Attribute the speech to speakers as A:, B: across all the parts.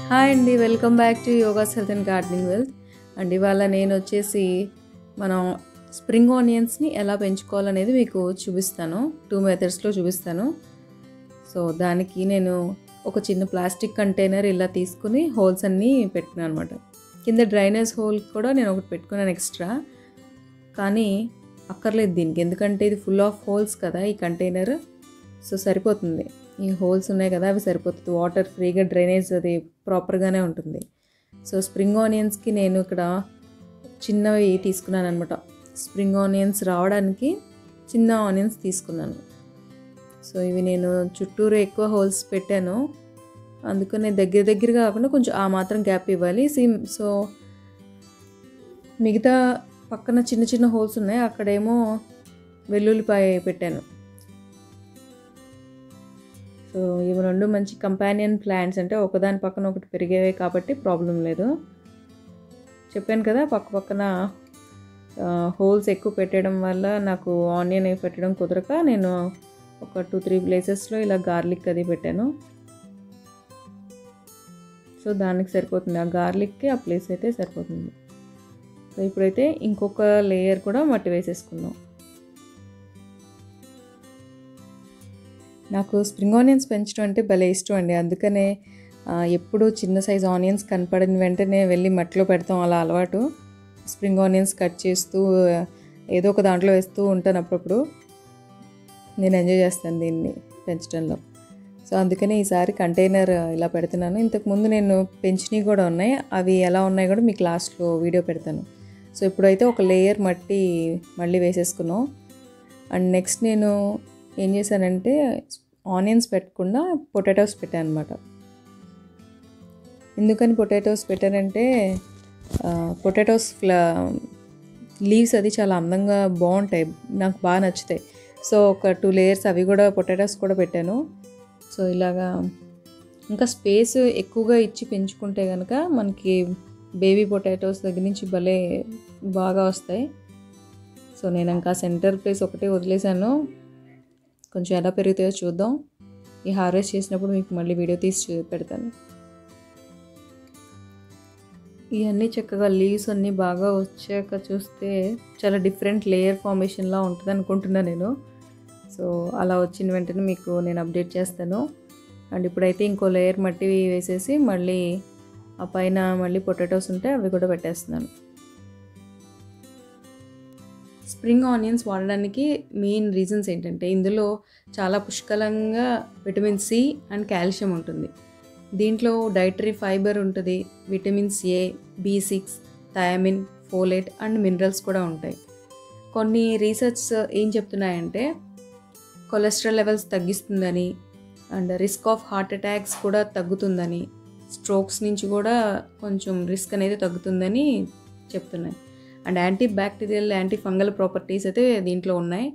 A: hi అండి welcome back to yogas health and gardening wealth and ఇవాళ నేను వచ్చేసి మనం స్ప్రింగ్ ఆనియన్స్ని ఎలా పెంచుకోవాలనేది మీకు చూపిస్తాను టూ మెథడ్స్లో చూపిస్తాను సో దానికి నేను ఒక చిన్న ప్లాస్టిక్ కంటైనర్ ఇలా తీసుకుని హోల్స్ అన్నీ పెట్టుకున్నాను అనమాట కింద డ్రైనేజ్ హోల్ కూడా నేను ఒకటి పెట్టుకున్నాను ఎక్స్ట్రా కానీ అక్కర్లేదు దీనికి ఎందుకంటే ఇది ఫుల్ ఆఫ్ హోల్స్ కదా ఈ కంటైనర్ సో సరిపోతుంది ఈ హోల్స్ ఉన్నాయి కదా అవి సరిపోతుంది వాటర్ ఫ్రీగా డ్రైనేజ్ అది ప్రాపర్గానే ఉంటుంది సో స్ప్రింగ్ ఆనియన్స్కి నేను ఇక్కడ చిన్నవి తీసుకున్నాను అనమాట స్ప్రింగ్ ఆనియన్స్ రావడానికి చిన్న ఆనియన్స్ తీసుకున్నాను సో ఇవి నేను చుట్టూరు ఎక్కువ హోల్స్ పెట్టాను అందుకనే దగ్గర దగ్గరగా కాకుండా కొంచెం ఆ మాత్రం గ్యాప్ ఇవ్వాలి సిమ్ సో మిగతా పక్కన చిన్న చిన్న హోల్స్ ఉన్నాయి అక్కడేమో వెల్లుల్లిపాయ పెట్టాను సో ఇవి రెండు మంచి కంపానియన్ ప్లాంట్స్ అంటే ఒకదాని పక్కన ఒకటి పెరిగేవే కాబట్టి ప్రాబ్లం లేదు చెప్పాను కదా పక్క పక్కన హోల్స్ ఎక్కువ పెట్టడం వల్ల నాకు ఆనియన్ అవి పెట్టడం కుదరక నేను ఒక టూ త్రీ ప్లేసెస్లో ఇలా గార్లిక్ అది పెట్టాను సో దానికి సరిపోతుంది ఆ గార్లిక్కి ఆ ప్లేస్ అయితే సరిపోతుంది సో ఇప్పుడైతే ఇంకొక లేయర్ కూడా మట్టి వేసేసుకుందాం నాకు స్ప్రింగ్ ఆనియన్స్ పెంచడం అంటే భలే ఇష్టం అండి అందుకనే ఎప్పుడు చిన్న సైజ్ ఆనియన్స్ కనపడిన వెంటనే వెళ్ళి మట్టిలో పెడతాం అలా అలవాటు స్ప్రింగ్ ఆనియన్స్ కట్ చేస్తూ ఏదో ఒక దాంట్లో వేస్తూ ఉంటాను అప్పుడప్పుడు నేను ఎంజాయ్ చేస్తాను దీన్ని పెంచడంలో సో అందుకనే ఈసారి కంటైనర్ ఇలా పెడుతున్నాను ఇంతకుముందు నేను పెంచినవి కూడా ఉన్నాయి అవి ఎలా ఉన్నాయి కూడా మీకు లాస్ట్లో వీడియో పెడతాను సో ఇప్పుడైతే ఒక లేయర్ మట్టి మళ్ళీ వేసేసుకున్నాం అండ్ నెక్స్ట్ నేను ఏం చేశానంటే ఆనియన్స్ పెట్టకుండా పొటాటోస్ పెట్టాను అనమాట ఎందుకని పొటాటోస్ పెట్టానంటే పొటాటోస్ ఫ్లా లీవ్స్ అది చాలా అందంగా బాగుంటాయి నాకు బాగా నచ్చుతాయి సో ఒక టూ లేయర్స్ అవి కూడా పొటాటోస్ కూడా పెట్టాను సో ఇలాగా ఇంకా స్పేస్ ఎక్కువగా ఇచ్చి పెంచుకుంటే కనుక మనకి బేబీ పొటాటోస్ దగ్గర నుంచి భలే బాగా వస్తాయి సో నేను ఇంకా సెంటర్ ప్లేస్ ఒకటే వదిలేశాను కొంచెం ఎలా పెరుగుతాయో చూద్దాం ఈ హార్వెస్ట్ చేసినప్పుడు మీకు మళ్ళీ వీడియో తీసి పెడతాను ఇవన్నీ చక్కగా లీవ్స్ అన్నీ బాగా వచ్చాక చూస్తే చాలా డిఫరెంట్ లేయర్ ఫార్మేషన్లా ఉంటుంది అనుకుంటున్నాను నేను సో అలా వచ్చిన వెంటనే మీకు నేను అప్డేట్ చేస్తాను అండ్ ఇప్పుడైతే ఇంకో లేయర్ మట్టి వేసేసి మళ్ళీ ఆ పైన మళ్ళీ పొటాటోస్ ఉంటే అవి కూడా పెట్టేస్తున్నాను స్ప్రింగ్ ఆనియన్స్ వాడడానికి మెయిన్ రీజన్స్ ఏంటంటే ఇందులో చాలా పుష్కలంగా విటమిన్ సి అండ్ కాల్షియం ఉంటుంది దీంట్లో డైటరీ ఫైబర్ ఉంటుంది vitamins A B six thiamine folate and minerals కూడా ఉంటాయి కొన్ని రీసెర్చ్ ఏం చెప్తున్నాయంటే కొలెస్ట్రాల్ లెవెల్స్ తగ్గిస్తుందని and risk of heart attacks కూడా తగ్గుతుందని స్ట్రోక్స్ నుంచి కూడా కొంచెం రిస్క్ అనేది తగ్గుతుందని చెప్తున్నాయి and anti bacterial anti fungal properties అయితే దీంట్లో ఉన్నాయి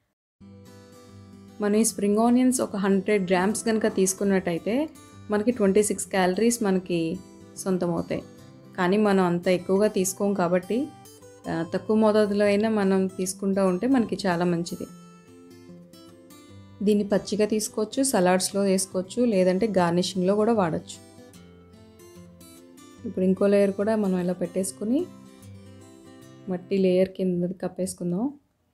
A: మనం ఈ స్ప్రింగ్ ఆనియన్స్ ఒక హండ్రెడ్ గ్రామ్స్ కనుక తీసుకున్నట్టయితే మనకి ట్వంటీ సిక్స్ క్యాలరీస్ మనకి సొంతం అవుతాయి కానీ మనం అంత ఎక్కువగా తీసుకోం కాబట్టి తక్కువ మోతాదులో అయినా మనం తీసుకుంటూ ఉంటే మనకి చాలా మంచిది దీన్ని పచ్చిగా తీసుకోవచ్చు సలాడ్స్లో వేసుకోవచ్చు లేదంటే గార్నిషింగ్లో కూడా వాడచ్చు ఇప్పుడు ఇంకో లేయర్ కూడా మనం ఇలా పెట్టేసుకుని మట్టి లేయర్ కింద కప్పేసుకుందాం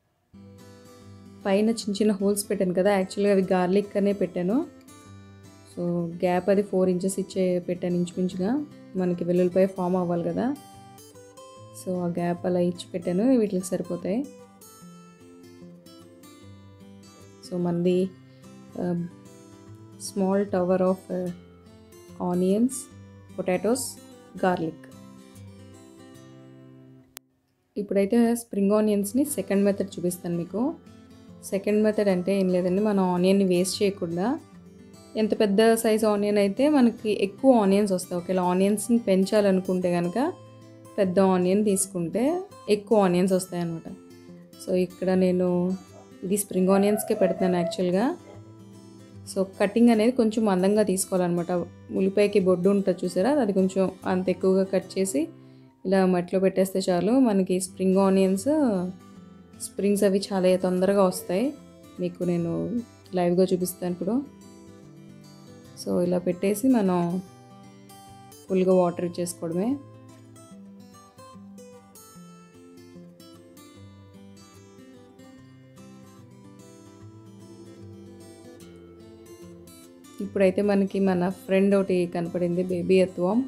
A: పైన చిన్న చిన్న హోల్స్ పెట్టాను కదా యాక్చువల్గా అవి గార్లిక్ అనే పెట్టాను సో గ్యాప్ అది ఫోర్ ఇంచెస్ ఇచ్చే పెట్టాను ఇంచుమించుగా మనకి వెల్లుల్లిపై ఫామ్ అవ్వాలి కదా సో ఆ గ్యాప్ అలా ఇచ్చి పెట్టాను వీటికి సరిపోతాయి సో మనది small tower of onions potatoes garlic ఇప్పుడైతే స్ప్రింగ్ ఆనియన్స్ని సెకండ్ మెథడ్ చూపిస్తాను మీకు సెకండ్ మెథడ్ అంటే ఏం లేదండి మనం ఆనియన్ని వేస్ట్ చేయకుండా ఎంత పెద్ద సైజ్ ఆనియన్ అయితే మనకి ఎక్కువ ఆనియన్స్ వస్తాయి ఒకవేళ ఆనియన్స్ని పెంచాలనుకుంటే కనుక పెద్ద ఆనియన్ తీసుకుంటే ఎక్కువ ఆనియన్స్ వస్తాయి అనమాట సో ఇక్కడ నేను ఇది స్ప్రింగ్ ఆనియన్స్కే పెడతాను యాక్చువల్గా సో కటింగ్ అనేది కొంచెం మందంగా తీసుకోవాలన్నమాట ఉల్లిపాయకి బొడ్డు ఉంటుంది చూసారా అది కొంచెం అంత ఎక్కువగా కట్ చేసి ఇలా మట్టిలో పెట్టేస్తే చాలు మనకి స్ప్రింగ్ ఆనియన్స్ స్ప్రింగ్స్ అవి చాలా తొందరగా వస్తాయి మీకు నేను లైవ్గా చూపిస్తాను ఇప్పుడు సో ఇలా పెట్టేసి మనం ఫుల్గా వాటర్ ఇచ్చేసుకోవడమే ఇప్పుడైతే మనకి మన ఫ్రెండ్ ఒకటి కనపడింది బేబీ ఎత్వం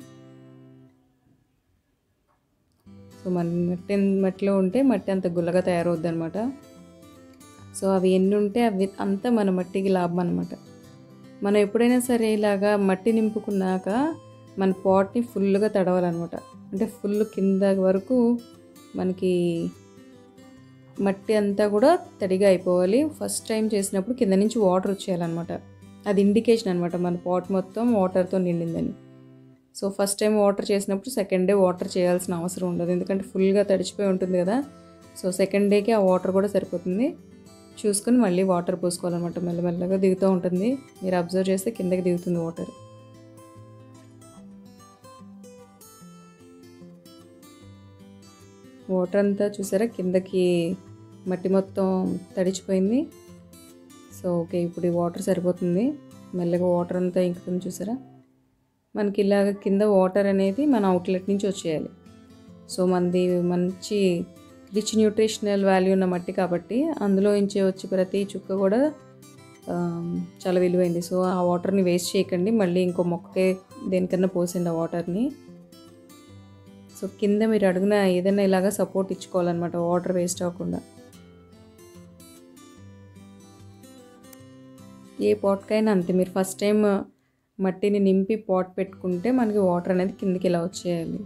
A: సో మన మట్టి మట్టిలో ఉంటే మట్టి అంత గుల్లగా తయారవుద్ది అనమాట సో అవి ఎన్ని ఉంటే అవి అంతా మన మట్టికి లాభం అనమాట మనం ఎప్పుడైనా సరే ఇలాగా మట్టి నింపుకున్నాక మన పాట్ని ఫుల్గా తడవాలన్నమాట అంటే ఫుల్ కింద వరకు మనకి మట్టి అంతా కూడా తడిగా అయిపోవాలి ఫస్ట్ టైం చేసినప్పుడు కింద నుంచి వాటర్ వచ్చేయాలన్నమాట అది ఇండికేషన్ అనమాట మన పాట్ మొత్తం వాటర్తో నిండిందని సో ఫస్ట్ టైం వాటర్ చేసినప్పుడు సెకండ్ డే వాటర్ చేయాల్సిన అవసరం ఉండదు ఎందుకంటే ఫుల్గా తడిచిపోయి ఉంటుంది కదా సో సెకండ్ డేకి ఆ వాటర్ కూడా సరిపోతుంది చూసుకొని మళ్ళీ వాటర్ పోసుకోవాలన్నమాట మెల్లమెల్లగా దిగుతూ ఉంటుంది మీరు అబ్జర్వ్ చేస్తే కిందకి దిగుతుంది వాటర్ వాటర్ అంతా చూసారా కిందకి మట్టి మొత్తం తడిచిపోయింది సో ఓకే ఇప్పుడు ఈ వాటర్ సరిపోతుంది మెల్లగా వాటర్ అంతా ఇంకుతుంది చూసారా మనకి ఇలాగ కింద వాటర్ అనేది మన అవుట్లెట్ నుంచి వచ్చేయాలి సో మనది మంచి రిచ్ న్యూట్రిషనల్ వాల్యూ ఉన్న మట్టి కాబట్టి అందులో నుంచి వచ్చి ప్రతి చుక్క కూడా ఆ, చాలా విలువైంది సో ఆ వాటర్ని వేస్ట్ చేయకండి మళ్ళీ ఇంకో మొక్కకే దేనికన్నా పోసండి ఆ వాటర్ని సో కింద మీరు అడుగున ఏదైనా ఇలాగ సపోర్ట్ ఇచ్చుకోవాలన్నమాట వాటర్ వేస్ట్ అవ్వకుండా ఏ పాట్కైనా అంతే మీరు ఫస్ట్ టైం మట్టిని నింపి పాట్ పెట్టుకుంటే మనకి వాటర్ అనేది కిందికి ఇలా వచ్చేయాలి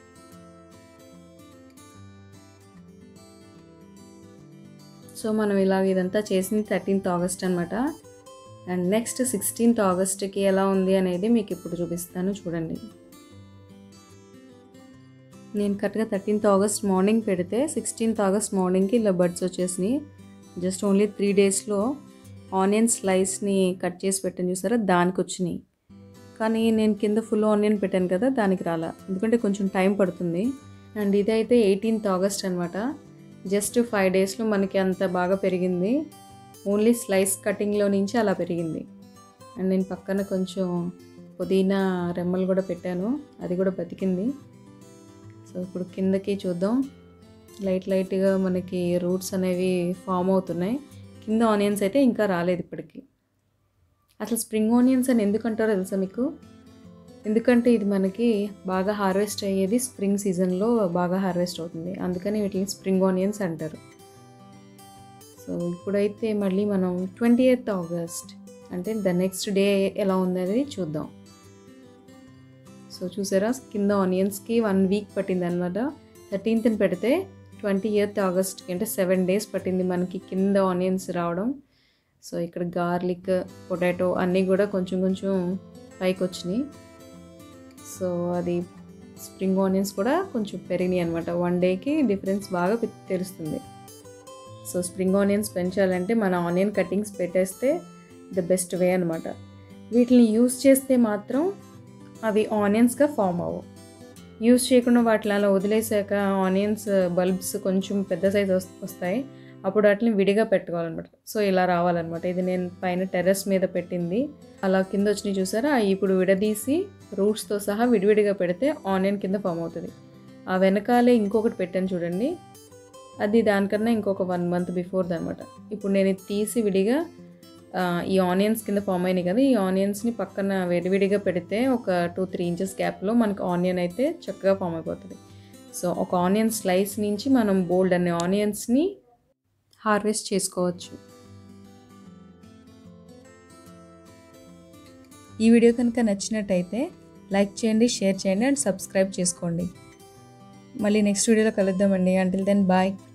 A: సో మనం ఇలాగ ఇదంతా చేసింది థర్టీన్త్ ఆగస్ట్ అనమాట అండ్ నెక్స్ట్ సిక్స్టీన్త్ ఆగస్ట్కి ఎలా ఉంది అనేది మీకు ఇప్పుడు చూపిస్తాను చూడండి నేను కరెక్ట్గా థర్టీన్త్ ఆగస్ట్ మార్నింగ్ పెడితే సిక్స్టీన్త్ ఆగస్ట్ మార్నింగ్కి ఇలా బర్డ్స్ వచ్చేసినాయి జస్ట్ ఓన్లీ త్రీ డేస్లో ఆనియన్ స్లైస్ని కట్ చేసి పెట్టాను చూసారా దానికి వచ్చినాయి కానీ నేను కింద ఫుల్ ఆనియన్ పెట్టాను కదా దానికి రాలా ఎందుకంటే కొంచెం టైం పడుతుంది అండ్ ఇదైతే ఎయిటీన్త్ ఆగస్ట్ అనమాట జస్ట్ ఫైవ్ డేస్లో మనకి అంత బాగా పెరిగింది ఓన్లీ స్లైస్ కటింగ్లో నుంచి అలా పెరిగింది అండ్ నేను పక్కన కొంచెం పుదీనా రెమ్మలు కూడా పెట్టాను అది కూడా బతికింది సో ఇప్పుడు కిందకి చూద్దాం లైట్ లైట్గా మనకి రూట్స్ అనేవి ఫామ్ అవుతున్నాయి కింద ఆనియన్స్ అయితే ఇంకా రాలేదు ఇప్పటికి అసలు స్ప్రింగ్ ఆనియన్స్ అని ఎందుకంటారో తెలుసా మీకు ఎందుకంటే ఇది మనకి బాగా హార్వెస్ట్ అయ్యేది స్ప్రింగ్ సీజన్లో బాగా హార్వెస్ట్ అవుతుంది అందుకని వీటిని స్ప్రింగ్ ఆనియన్స్ అంటారు సో ఇప్పుడైతే మళ్ళీ మనం ట్వంటీ ఎయిత్ ఆగస్ట్ అంటే ద నెక్స్ట్ డే ఎలా ఉందనేది చూద్దాం సో చూసారా కింద ఆనియన్స్కి వన్ వీక్ పట్టింది అనమాట థర్టీన్త్ని పెడితే ట్వంటీ ఎయిత్ ఆగస్ట్కి అంటే సెవెన్ డేస్ పట్టింది మనకి కింద ఆనియన్స్ రావడం సో ఇక్కడ గార్లిక్ పొటాటో అన్నీ కూడా కొంచెం కొంచెం పైకి వచ్చినాయి సో అది స్ప్రింగ్ ఆనియన్స్ కూడా కొంచెం పెరిగినాయి అనమాట వన్ డేకి డిఫరెన్స్ బాగా పె- తెలుస్తుంది సో స్ప్రింగ్ ఆనియన్స్ పెంచాలంటే మన ఆనియన్ కటింగ్స్ పెట్టేస్తే ద బెస్ట్ వే అనమాట వీటిని యూస్ చేస్తే మాత్రం అవి ఆనియన్స్గా ఫామ్ అవ్వవు యూస్ చేయకుండా వాటిని అలా వదిలేసాక ఆనియన్స్ బల్బ్స్ కొంచెం పెద్ద సైజ్ వస్తాయి అప్పుడు వాటిని విడిగా పెట్టుకోవాలన్నమాట సో ఇలా రావాలన్నమాట ఇది నేను పైన టెర్రస్ మీద పెట్టింది అలా కింద వచ్చినాయి చూసారా అవి ఇప్పుడు విడదీసి రూట్స్తో సహా విడివిడిగా పెడితే ఆనియన్ కింద ఫామ్ అవుతుంది ఆ వెనకాలే ఇంకొకటి పెట్టాను చూడండి అది దానికన్నా ఇంకొక వన్ మంత్ బిఫోర్ అనమాట ఇప్పుడు నేను ఇది తీసి విడిగా ఆ, ఈ ఆనియన్స్ కింద ఫామ్ అయినాయి కదా ఈ ఆనియన్స్ని పక్కన విడివిడిగా పెడితే ఒక టూ త్రీ ఇంచెస్ గ్యాప్లో మనకి ఆనియన్ అయితే చక్కగా ఫామ్ అయిపోతుంది సో ఒక ఆనియన్ స్లైస్ నుంచి మనం బోల్డ్ అనే ఆనియన్స్ని హార్వెస్ట్ చేసుకోవచ్చు ఈ వీడియో కనుక నచ్చినట్టయితే లైక్ చేయండి షేర్ చేయండి అండ్ సబ్స్క్రైబ్ చేసుకోండి మళ్ళీ నెక్స్ట్ వీడియోలో కలుద్దామండి అంటిల్ దెన్ బాయ్